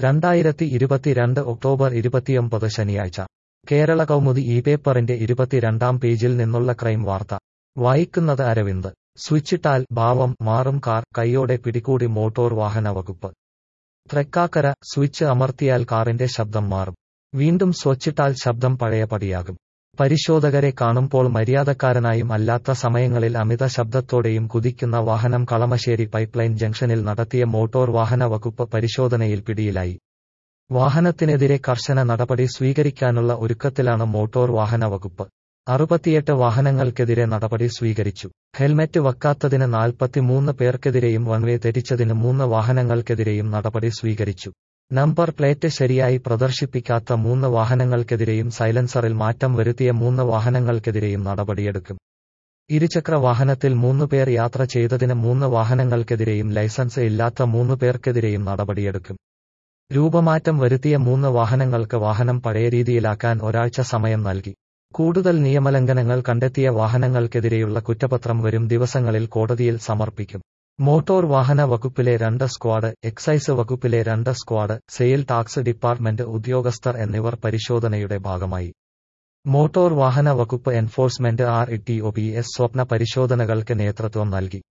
രണ്ടായിരത്തി ഇരുപത്തിരണ്ട് ഒക്ടോബർ ഇരുപത്തിയൊമ്പത് ശനിയാഴ്ച കേരള കൗമുദി ഈ പേപ്പറിന്റെ ഇരുപത്തിരണ്ടാം പേജിൽ നിന്നുള്ള ക്രൈം വാർത്ത വായിക്കുന്നത് അരവിന്ദ് സ്വിച്ചിട്ടാൽ ഭാവം മാറും കാർ കൈയോടെ പിടികൂടി മോട്ടോർ വാഹന വകുപ്പ് തൃക്കാക്കര സ്വിച്ച് അമർത്തിയാൽ കാറിന്റെ ശബ്ദം മാറും വീണ്ടും സ്വച്ചിട്ടാൽ ശബ്ദം പഴയപടിയാകും പരിശോധകരെ കാണുമ്പോൾ മര്യാദക്കാരനായും അല്ലാത്ത സമയങ്ങളിൽ അമിത ശബ്ദത്തോടെയും കുതിക്കുന്ന വാഹനം കളമശ്ശേരി പൈപ്പ്ലൈൻ ജംഗ്ഷനിൽ നടത്തിയ മോട്ടോർ വാഹന വകുപ്പ് പരിശോധനയിൽ പിടിയിലായി വാഹനത്തിനെതിരെ കർശന നടപടി സ്വീകരിക്കാനുള്ള ഒരുക്കത്തിലാണ് മോട്ടോർ വാഹന വകുപ്പ് അറുപത്തിയെട്ട് വാഹനങ്ങൾക്കെതിരെ നടപടി സ്വീകരിച്ചു ഹെൽമറ്റ് വക്കാത്തതിന് നാൽപ്പത്തിമൂന്ന് പേർക്കെതിരെയും വൺവേ തെറ്റിച്ചതിന് മൂന്ന് വാഹനങ്ങൾക്കെതിരെയും നടപടി സ്വീകരിച്ചു നമ്പർ പ്ലേറ്റ് ശരിയായി പ്രദർശിപ്പിക്കാത്ത മൂന്ന് വാഹനങ്ങൾക്കെതിരെയും സൈലൻസറിൽ മാറ്റം വരുത്തിയ മൂന്ന് വാഹനങ്ങൾക്കെതിരെയും നടപടിയെടുക്കും ഇരുചക്ര വാഹനത്തിൽ മൂന്ന് പേർ യാത്ര ചെയ്തതിന് മൂന്ന് വാഹനങ്ങൾക്കെതിരെയും ലൈസൻസ് ഇല്ലാത്ത മൂന്ന് പേർക്കെതിരെയും നടപടിയെടുക്കും രൂപമാറ്റം വരുത്തിയ മൂന്ന് വാഹനങ്ങൾക്ക് വാഹനം പഴയ രീതിയിലാക്കാൻ ഒരാഴ്ച സമയം നൽകി കൂടുതൽ നിയമലംഘനങ്ങൾ കണ്ടെത്തിയ വാഹനങ്ങൾക്കെതിരെയുള്ള കുറ്റപത്രം വരും ദിവസങ്ങളിൽ കോടതിയിൽ സമർപ്പിക്കും മോട്ടോർ വാഹന വകുപ്പിലെ രണ്ട് സ്ക്വാഡ് എക്സൈസ് വകുപ്പിലെ രണ്ട് സ്ക്വാഡ് സെയിൽ ടാക്സ് ഡിപ്പാർട്ട്മെന്റ് ഉദ്യോഗസ്ഥർ എന്നിവർ പരിശോധനയുടെ ഭാഗമായി മോട്ടോർ വാഹന വകുപ്പ് enforcement R T O P S എസ് സ്വപ്ന പരിശോധനകൾക്ക് നേതൃത്വം നൽകി